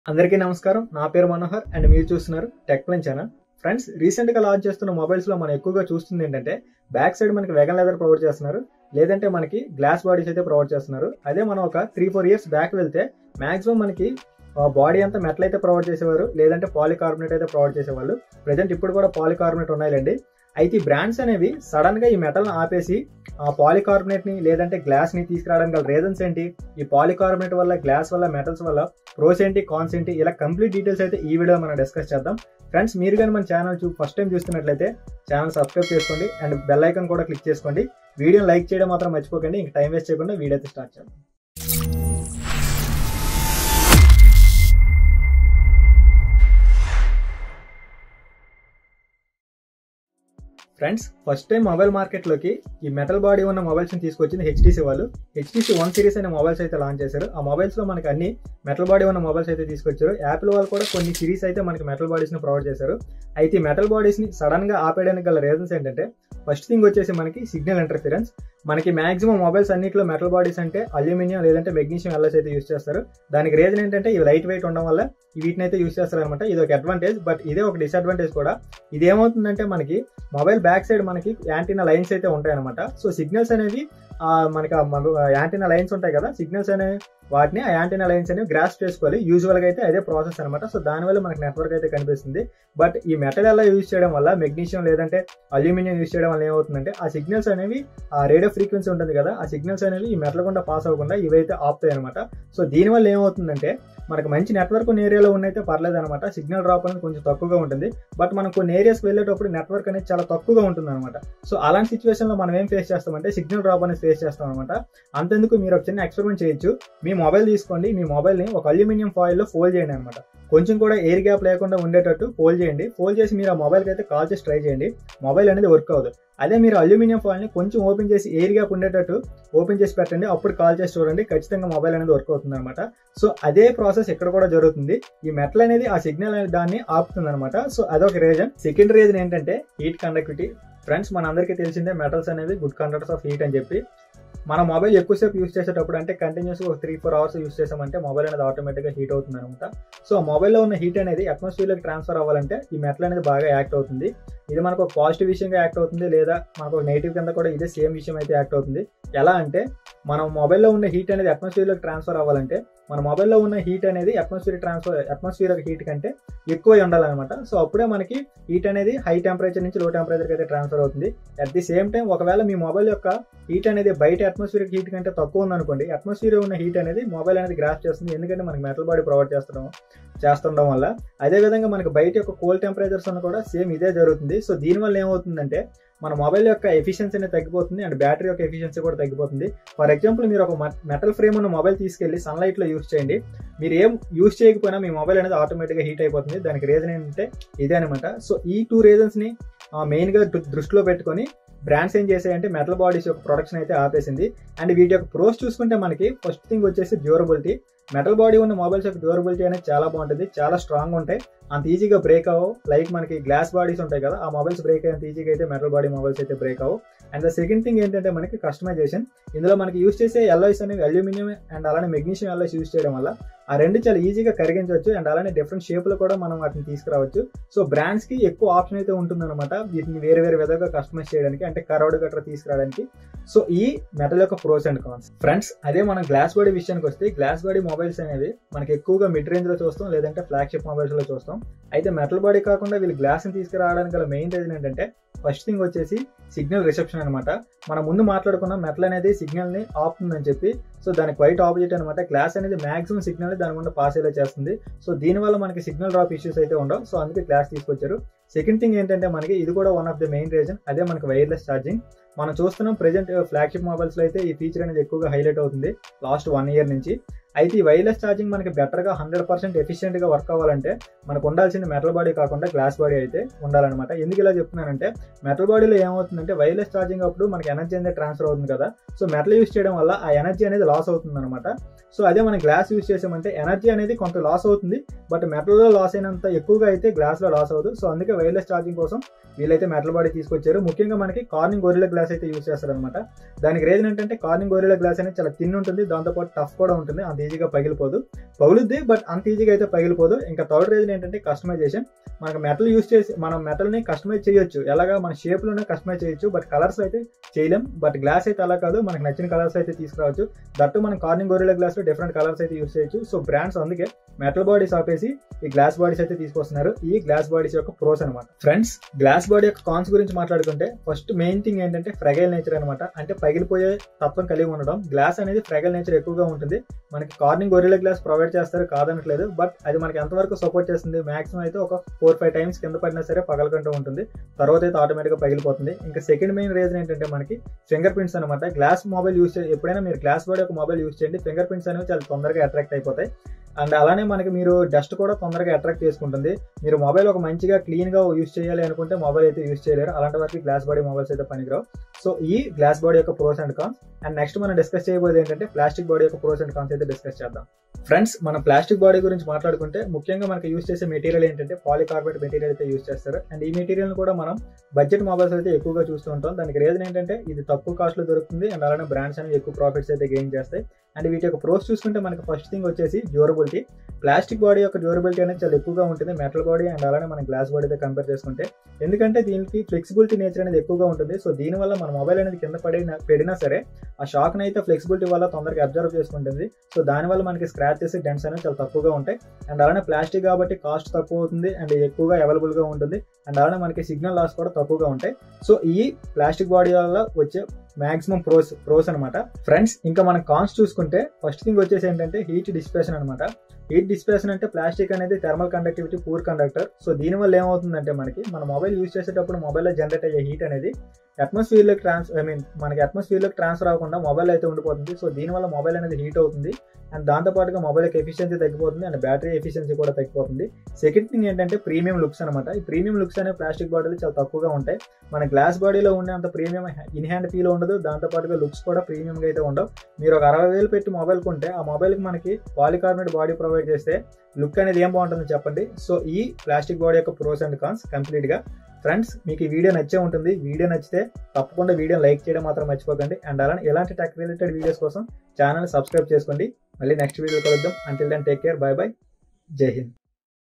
అందరికీ నమస్కారం నా పేరు మనోహర్ అండ్ మీరు చూస్తున్నారు tech plan channel friends recent గా లాంచ్ చేస్తున్న మొబైల్స్ లో మనం ఎక్కువగా చూస్తుంది ఏంటంటే బ్యాక్ సైడ్ మనకి వెగన్ లెదర్ ప్రొవైడ్ చేస్తున్నారు లేదంటే మనకి గ్లాస్ బాడీస్ అయితే ప్రొవైడ్ చేస్తున్నారు అదే మనం ఒక త్రీ ఫోర్ ఇయర్స్ బ్యాక్ వెళ్తే మాక్సిమం మనకి బాడీ అంతా మెటల్ అయితే ప్రొవైడ్ చేసేవారు లేదంటే పాలికార్బోనేట్ అయితే ప్రొవైడ్ చేసేవాళ్ళు ప్రజెంట్ ఇప్పుడు కూడా పాలికార్బోనేట్ ఉన్నాయిలేండి అయితే ఈ బ్రాండ్స్ అనేవి సడన్ గా ఈ మెటల్ ఆపేసి ఆ పాలికార్బోనేట్ ని లేదంటే గ్లాస్ ని తీసుకురావడానికి గల రీజన్స్ ఏంటి ఈ పాలికార్బోనేట్ వల్ల గ్లాస్ వల్ల మెటల్స్ వల్ల ప్రోస్ ఏంటి కాన్స్ ఏంటి ఇలా కంప్లీట్ డీటెయిల్స్ అయితే ఈ వీడియో మనం డిస్కస్ చేద్దాం ఫ్రెండ్స్ మీరు కానీ మన ఛానల్ చూ ఫస్ట్ టైం చూస్తున్నట్లయితే ఛానల్ సబ్స్క్రైబ్ చేసుకోండి అండ్ బెల్ ఐకాన్ కూడా క్లిక్ చేసుకోండి వీడియోని లైక్ చేయడం మాత్రం మర్చిపోకండి ఇంక టైం వేస్ట్ చేయకుండా వీడియో అయితే స్టార్ట్ చేద్దాం ఫ్రెండ్స్ ఫస్ట్ టైం మొబైల్ మార్కెట్లోకి ఈ మెటల్ బాడీ ఉన్న మొబైల్స్ ని తీసుకొచ్చింది హెచ్టీసీ వాళ్ళు హెచ్టీసీ వన్ సిరీస్ అనే మొబైల్స్ అయితే లాంచ్ చేశారు ఆ మొబైల్స్ లో మనకి అన్ని మెటల్ బాడీ ఉన్న మొబైల్స్ అయితే తీసుకొచ్చారు యాపిల్ వాళ్ళు కూడా కొన్ని సిరీస్ అయితే మనకి మెటల్ బాడీస్ ని ప్రొవైడ్ చేశారు అయితే ఈ మెటల్ బాడీస్ ని సడన్ గా ఆపేయడానికి గల రీజన్స్ ఏంటంటే ఫస్ట్ థింగ్ వచ్చేసి మనకి సిగ్నల్ ఇంటర్ఫిరెన్స్ మనకి మాక్సిమం మొబైల్స్ అన్నింటిలో మెటల్ బాడీస్ అంటే అల్యూమినియం లేదంటే మెగ్నీషియం ఎల్ఎస్ అయితే యూస్ చేస్తారు దానికి రీజన్ ఏంటంటే ఇవి లైట్ వెయిట్ ఉండడం వల్ల వీటిని అయితే యూస్ చేస్తారు అనమాట ఇది ఒక అడ్వాంటేజ్ బట్ ఇదే ఒక డిసడ్వాంటేజ్ కూడా ఇది ఏమవుతుందంటే మనకి మొబైల్ బ్యాక్ సైడ్ మనకి యాంటీనా లైన్స్ అయితే ఉంటాయి అనమాట సో సిగ్నల్స్ అనేవి మనకి యాంటీనా లైన్స్ ఉంటాయి కదా సిగ్నల్స్ అనేవి వాటిని ఆ యాంటీనా లైన్స్ అనేవి గ్రాస్ చేసుకోవాలి యూజువల్ గా అయితే అదే ప్రాసెస్ అనమాట సో దానివల్ల మనకి నెట్వర్క్ అయితే కనిపిస్తుంది బట్ ఈ మెటల్ ఎలా యూజ్ చేయడం వల్ల మెగ్నీషియం లేదంటే అల్యూమినియం యూజ్ చేయడం వల్ల ఏమవుతుందంటే ఆ సిగ్నల్స్ అనేవి ఆ రేడియో ఫ్రీక్వెన్సీ ఉంటుంది కదా ఆ సిగ్నల్స్ అనేవి ఈ మెటల్ గుండా పాస్ అవ్వకుండా ఇవైతే ఆపుతాయి అనమాట సో దీనివల్ల ఏమవుతుందంటే మనకు మంచి నెట్వర్క్ ఉన్న ఏరియాలో ఉన్నైతే పర్లేదు అనమాట సిగ్నల్ డ్రాప్ అనేది కొంచెం తక్కువగా ఉంటుంది బట్ మనం కొన్ని ఏరియాస్కి వెళ్ళేటప్పుడు నెట్వర్క్ అనేది చాలా తక్కువగా ఉంటుంది అనమాట సో అలాంటి సిచ్యువేషన్ లో మనం ఏం ఫేస్ చేస్తామంటే సిగ్నల్ డ్రాప్ అనేది ఫేస్ చేస్తాం అనమాట అంతెందుకు మీరు ఒక చిన్న ఎక్స్పెరిమెంట్ చేయొచ్చు మీ మొబైల్ తీసుకోండి మీ మొబైల్ ని ఒక అల్యూమినియం ఫాయిల్ లో ఫోల్డ్ చేయండి అనమాట కొంచెం కూడా ఎయిర్ గ్యాప్ లేకుండా ఉండేటట్టు ఫోల్డ్ చేయండి ఫోల్డ్ చేసి మీరు ఆ మొబైల్కి అయితే కాల్ చేసి ట్రై చేయండి మొబైల్ అనేది వర్క్ అవ్వదు అదే మీరు అల్యూమినియం ఫాయిల్ని కొంచెం ఓపెన్ చేసి ఎయిర్ గ్యాప్ ఉండేటట్టు ఓపెన్ చేసి పెట్టండి అప్పుడు కాల్ చేసి చూడండి ఖచ్చితంగా మొబైల్ అనేది వర్క్ అవుతుంది అనమాట సో అదే ప్రాసెస్ ఇక్కడ కూడా జరుగుతుంది ఈ మెటల్ అనేది ఆ సిగ్నల్ అనేది దాన్ని ఆపుతుంది అనమాట సో అదొక రీజన్ సెకండ్ రీజన్ ఏంటంటే హీట్ కండక్టివిటీ ఫ్రెండ్స్ మన అందరికీ తెలిసిందే మెటల్స్ అనేవి గుడ్ కండక్టర్స్ ఆఫ్ హీట్ అని చెప్పి మన మొబైల్ ఎక్కువసేపు యూస్ చేసేటప్పుడు అంటే కంటిన్యూస్గా ఒక త్రీ ఫోర్ అవర్స్ యూస్ చేసామంటే మొబైల్ అనేది ఆటోమేటిక్గా హీట్ అవుతుంది అనమాట సో మొబైల్లో ఉన్న హీట్ అనేది అట్మాస్ఫియర్లోకి ట్రాన్స్ఫర్ అవ్వాలంటే ఈ మెటల్ అనేది బాగా యాక్ట్ అవుతుంది ఇది మనకు ఒక పాజిటివ్ విషయంగా యాక్ట్ అవుతుంది లేదా మనకు నెగిటివ్ కింద కూడా ఇదే సేమ్ విషయం అయితే యాక్ట్ అవుతుంది ఎలా అంటే మనం మొబైల్లో ఉన్న హీట్ అనేది అట్మాస్ఫియర్లోకి ట్రాన్స్ఫర్ అవ్వాలంటే మన మొబైల్లో ఉన్న హీట్ అనేది అట్మాస్ఫియర్ ట్రాన్స్ఫర్ అట్మాస్ఫియర్ హీట్ కంటే ఎక్కువ ఉండాలన్నమాట సో అప్పుడే మనకి హీట్ అనేది హై టెంపరేచర్ నుంచి లో టెంపరేచర్కి అయితే ట్రాన్స్ఫర్ అవుతుంది అట్ ది సేమ్ టైం ఒకవేళ మీ మొబైల్ యొక్క హీట్ అనేది బయట అట్మాస్ఫియర్ హీట్ కంటే తక్కువ ఉందనుకోండి అట్మాస్ఫియర్ ఉన్న హీట్ అనేది మొబైల్ అనేది గ్రాస్ చేస్తుంది ఎందుకంటే మనకి మెటల్ బాడీ ప్రొవైడ్ చేస్తడం చేస్తుండడం వల్ల అదేవిధంగా మనకి బయట యొక్క కోల్ టెంపరేచర్స్ అన్న కూడా సేమ్ ఇదే జరుగుతుంది సో దీనివల్ల ఏమవుతుందంటే మన మొబైల్ యొక్క ఎఫిషియన్సీ అనేది తగ్గిపోతుంది అండ్ బ్యాటరీ యొక్క ఎఫిషియన్సీ కూడా తగ్గిపోతుంది ఫర్ ఎగ్జాంపుల్ మీరు ఒక మెటల్ ఫ్రేమ్ ఉన్న మొబైల్ తీసుకెళ్లి సన్లైట్ లో యూస్ చేయండి మీరు ఏం యూస్ చేయకపోయినా మీ మొబైల్ అనేది ఆటోమేటిక్గా హీట్ అయిపోతుంది దానికి రీజన్ ఏంటంటే ఇదే అనమాట సో ఈ టూ రీజన్స్ ని మెయిన్ గా దృష్టిలో పెట్టుకొని బ్రాండ్స్ ఏం చేసాయంటే మెటల్ బాడీస్ యొక్క ప్రొడక్షన్ అయితే ఆపేసింది అండ్ వీటి యొక్క ప్రోస్ చూసుకుంటే మనకి ఫస్ట్ థింగ్ వచ్చేసి డ్యూరబిలిటీ మెటల్ బాడీ ఉన్న మొబైల్స్ యొక్క డ్యూరబిలిటీ అనేది చాలా బాగుంటుంది చాలా స్ట్రాంగ్ ఉంటాయి అంత ఈజీగా బ్రేక్ అవ్వవు లైక్ మనకి గ్లాస్ బాడీస్ ఉంటాయి కదా ఆ మొబైల్స్ బ్రేక్ అయ్యేంత ఈజీగా అయితే మెటల్ బాడీ మొబైల్స్ అయితే బ్రేక్ అవ్వవు అండ్ ద సెకండ్ థింగ్ ఏంటంటే మనకి కస్టమైజేషన్ ఇందులో మనకి యూస్ చేసే ఎల్ఐస్ అనేవి అల్యూమినియం అండ్ అలానే మెగ్నీషియం ఎల్ఐస్ యూస్ చేయడం వల్ల ఆ రెండు చాలా ఈజీగా కరిగించవచ్చు అండ్ అలానే డిఫరెంట్ షేప్లో కూడా మనం వాటిని తీసుకురావచ్చు సో బ్రాండ్స్ కి ఎక్కువ ఆప్షన్ అయితే ఉంటుందన్నమాట వీటిని వేరే వేరే విధంగా కస్టమైజ్ చేయడానికి అంటే కరౌడ్ గట్రా తీసుకురావడానికి సో ఈ మెటల్ యొక్క ప్రోస్ అండ్ కాన్స్ ఫ్రెండ్స్ అదే మనం గ్లాస్ బాడీ విషయానికి వస్తే గ్లాస్ బాడీ మొబైల్స్ అనేవి మనకి ఎక్కువగా మిడ్ రేంజ్ లో చూస్తాం లేదంటే ఫ్లాగ్షిప్ మొబైల్స్ లో చూస్తాం అయితే మెటల్ బాడీ కాకుండా వీళ్ళు గ్లాస్ ని తీసుకురావడానికి గల మెయిన్ రీజన్ ఏంటంటే ఫస్ట్ థింగ్ వచ్చేసి సిగ్నల్ రిసెప్షన్ అనమాట మనం ముందు మాట్లాడుకున్న మెటల్ అనేది సిగ్నల్ ని ఆపుతుందని చెప్పి సో దానికి వైట్ ఆపోజిట్ అనమాట గ్లాస్ అనేది మాక్సిమం సిగ్నల్ దాని గుండా పాస్ అయ్యేలా చేస్తుంది సో దీనివల్ల మనకి సిగ్నల్ డ్రాప్ ఇష్యూస్ అయితే ఉండవు సో అందుకే గ్లాస్ తీసుకొచ్చారు సెకండ్ థింగ్ ఏంటంటే మనకి ఇది కూడా one of the main reason అదే మనకి వైర్లెస్ ఛార్జింగ్ మనం చూస్తున్నాం ప్రెజెంట్ ఫ్లాగ్షిప్ మొబైల్స్ లో అయితే ఈ ఫీచర్ అనేది ఎక్కువగా హైలైట్ అవుతుంది లాస్ట్ వన్ ఇయర్ నుంచి అయితే ఈ వైర్లెస్ ఛార్జింగ్ మనకి బెటర్గా హండ్రెడ్ పర్సెంట్ ఎఫిషియెంట్గా వర్క్ అవ్వాలంటే మనకు ఉండాల్సింది మెటల్ బాడీ కాకుండా గ్లాస్ బాడీ అయితే ఉండాలన్నమాట ఎందుకు ఇలా చెప్తున్నానంటే మెటల్ బాడీలో ఏమవుతుందంటే వైర్లెస్ ఛార్జింగ్ అప్పుడు మనకి ఎనర్జీ అనేది ట్రాన్స్ఫర్ అవుతుంది కదా సో మెటల్ యూస్ చేయడం వల్ల ఆ ఎనర్జీ అనేది లాస్ అవుతుంది అనమాట సో అదే మనం గ్లాస్ యూస్ చేసామంటే ఎనర్జీ అనేది కొంత లాస్ అవుతుంది బట్ మెటల్లో లాస్ అయినంత ఎక్కువగా అయితే గ్లాస్లో లాస్ అవ్వదు సో అందుకే వైర్లెస్ ఛార్జింగ్ కోసం వీళ్ళైతే మెటల్ బాడీ తీసుకొచ్చారు ముఖ్యంగా మనకి కార్నింగ్ గొరిలా గ్లాస్ అయితే యూస్ చేస్తారు అనమాట దానికి రీజన్ ఏంటంటే కార్నింగ్ గొరిలా గ్లాస్ అనేది చాలా తిన్ ఉంటుంది దాంతోపాటు టఫ్ కూడా ఉంటుంది అంత ఈజీగా పగిలిపోదు పగులుద్ది బట్ అంత ఈజీగా అయితే పగిలిపోదు ఇంకా థర్డ్ రీజన్ ఏంటంటే కస్టమైజేషన్ మనకు మెటల్ యూస్ చేసి మనం మెటల్ని కస్టమైజ్ చేయొచ్చు ఎలాగా మన షేప్లోనే కస్టమైజ్ చేయొచ్చు బట్ కలర్స్ అయితే చేయలేం బట్ గ్లాస్ అయితే అలా కాదు మనకు నచ్చిన కలర్స్ అయితే తీసుకురావచ్చు దట్టు మనం కార్నింగ్ గొరిలా గ్లాస్లో డిఫరెంట్ కలర్స్ అయితే యూస్ చేయొచ్చు సో బ్రాండ్స్ అందుకే మెటల్ బాడీస్ ఆపేసి ఈ గ్లాస్ బాడీస్ అయితే తీసుకొస్తున్నారు ఈ గ్లాస్ బాడీస్ యొక్క ప్రోస్ అనమాట ఫ్రెండ్స్ గ్లాస్ బాడీ యొక్క కాన్స్ గురించి మాట్లాడుకుంటే ఫస్ట్ మెయిన్ థింగ్ ఏంటంటే ఫ్రెగైల్ నేచర్ అనమాట అంటే పగిలిపోయే తత్వం కలిగి ఉండడం గ్లాస్ అనేది ఫ్రెగైల్ నేచర్ ఎక్కువగా ఉంటుంది మనకి కార్నింగ్ గొరిలా గ్లాస్ ప్రొవైడ్ చేస్తారు కాదనట్లేదు బట్ అది మనకి ఎంతవరకు సపోర్ట్ చేస్తుంది మాక్సిమం అయితే ఒక ఫోర్ ఫైవ్ టైమ్స్ కింద పడినా సరే పగలకుంటూ ఉంటుంది తర్వాత అయితే ఆటోమేటిక్గా పగిలిపోతుంది ఇంకా సెకండ్ మెయిన్ రీజన్ ఏంటంటే మనకి ఫింగర్ ప్రింట్స్ అనమాట గ్లాస్ మొబైల్ యూస్ చే ఎప్పుడైనా మీరు గ్లాస్ బాడీ ఒక మొబైల్ యూస్ చేయండి ఫింగర్ ప్రింట్స్ అనేవి చాలా తొందరగా అట్రాక్ట్ అయిపోతాయి అండ్ అలానే మనకి మీరు డస్ట్ కూడా తొందరగా అట్రాక్ట్ చేసుకుంటుంది మీరు మొబైల్ ఒక మంచిగా క్లీన్గా యూస్ చేయాలి అనుకుంటే మొబైల్ అయితే యూస్ చేయలేరు అలాంటి వరకు గ్లాస్ బాడీ మొబైల్స్ అయితే పనికిరావు సో ఈ గ్లాస్ బాడీ యొక్క pros and cons and next మనం డిస్కస్ చేయబోయేది ఏంటంటే ప్లాస్టిక్ బాడీ యొక్క ప్రోస్ అండ్ కాన్స్ అయితే డిస్కస్ చేద్దాం ఫ్రెండ్స్ మనం ప్లాస్టిక్ బాడీ గురించి మాట్లాడుకుంటే ముఖ్యంగా మనకి యూస్ చేసే మెటీరియల్ ఏంటంటే పాలికార్బోనేట్ మెటీరియల్ అయితే యూస్ చేస్తారు అండ్ ఈ మెటీరియల్ కూడా మనం బడ్జెట్ మొబైల్స్ అయితే ఎక్కువగా చూస్తూ ఉంటాం దానికి రీజన్ ఏంటంటే ఇది తక్కువ కాస్ట్లో దొరుకుతుంది అండ్ అలానే బ్రాండ్స్ అనేవి ఎక్కువ ప్రాఫిట్స్ అయితే గెయిన్ చేస్తాయి అండ్ వీటి యొక్క ప్రోస్ చూసుకుంటే మనకి ఫస్ట్ థింగ్ వచ్చేసి డ్యూరబిలిటీ ప్లాస్టిక్ బాడీ యొక్క డ్యూరబిలిటీ అనేది చాలా ఎక్కువగా ఉంటుంది మెటల్ బాడీ అండ్ అలానే మన గ్లాస్ బాడీతో కంపేర్ చేసుకుంటే ఎందుకంటే దీనికి ఫ్లెక్సిబిలిటీ నేచర్ అనేది ఎక్కువగా ఉంటుంది సో దీనివల్ల మన మొబైల్ అనేది కింద పడిన పడినా సరే ఆ షాక్ అయితే ఫ్లెక్సిబిలిటీ వల్ల తొందరగా అబ్జర్వ్ చేసుకుంటుంది సో దానివల్ల మనకి స్క్రాచెస్ డెంట్స్ అనేవి చాలా తక్కువగా ఉంటాయి అండ్ అలానే ప్లాస్టిక్ కాబట్టి కాస్ట్ తక్కువ అవుతుంది అండ్ ఎక్కువగా అవైలబుల్గా ఉంటుంది అండ్ అలానే మనకి సిగ్నల్ లాస్ కూడా తక్కువగా ఉంటాయి సో ఈ ప్లాస్టిక్ బాడీ వల్ల వచ్చే మాక్సిమం ప్రోస్ ప్రోస్ అనమాట ఫ్రెండ్స్ ఇంకా మనం కాన్స్ చూసుకుంటే ఫస్ట్ థింగ్ వచ్చేసి ఏంటంటే హీట్ డిస్పేషన్ అనమాట హీట్ డిస్పేషన్ అంటే ప్లాస్టిక్ అనేది thermal conductivity poor conductor so దీనివల్ల ఏమవుతుందంటే మనకి మన మొబైల్ యూస్ చేసేటప్పుడు మొబైల్లో జనరేట్ అయ్యే హీట్ అనేది అట్మాస్ఫియర్లోకి ట్రాన్స్ ఐ మీన్ మనకి అట్మాస్ఫియర్లోకి ట్రాన్స్ఫర్ అవ్వకుండా మొబైల్ అయితే ఉండిపోతుంది సో దీనివల్ల మొబైల్ అనేది హీట్ అవుతుంది అండ్ దాంతోపాటుగా మొబైల్ యొక్క ఎఫిషియన్సీ తగ్గిపోతుంది అండ్ బ్యాటరీ ఎఫిషియన్సీ కూడా తగ్గిపోతుంది సెకండ్ థింగ్ ఏంటంటే ప్రీమియం లుక్స్ అనమాట ఈ ప్రీమియం లుక్స్ అనే ప్లాస్టిక్ బాడీలు చాలా తక్కువగా ఉంటాయి మన గ్లాస్ బాడీలో ఉండే అంత ప్రీమియం ఇన్ హ్యాండ్ ఫీల్ ఉండదు దాంతోపాటుగా లుక్స్ కూడా ప్రీమియంగా అయితే ఉండవు మీరు ఒక అరవై వేలు పెట్టి మొబైల్ కొంటే ఆ మొబైల్కి మనకి పాలికార్బోనేట్ బాడీ ప్రొవైడ్ చేస్తే లుక్ అనేది ఏం బాగుంటుందో చెప్పండి సో ఈ ప్లాస్టిక్ బాడీ యొక్క ప్రోస్ అండ్ కాన్స్ కంప్లీట్గా ఫ్రెండ్స్ మీకు ఈ వీడియో నచ్చే ఉంటుంది వీడియో నచ్చితే తప్పకుండా వీడియో లైక్ చేయడం మాత్రం మర్చిపోకండి అండ్ అలానే ఎలాంటి టెక్ రిలేటెడ్ వీడియోస్ కోసం ఛానల్ సబ్స్క్రైబ్ చేసుకోండి మళ్ళీ నెక్స్ట్ వీడియో కలుద్దాం until then take care bye bye జై హింద్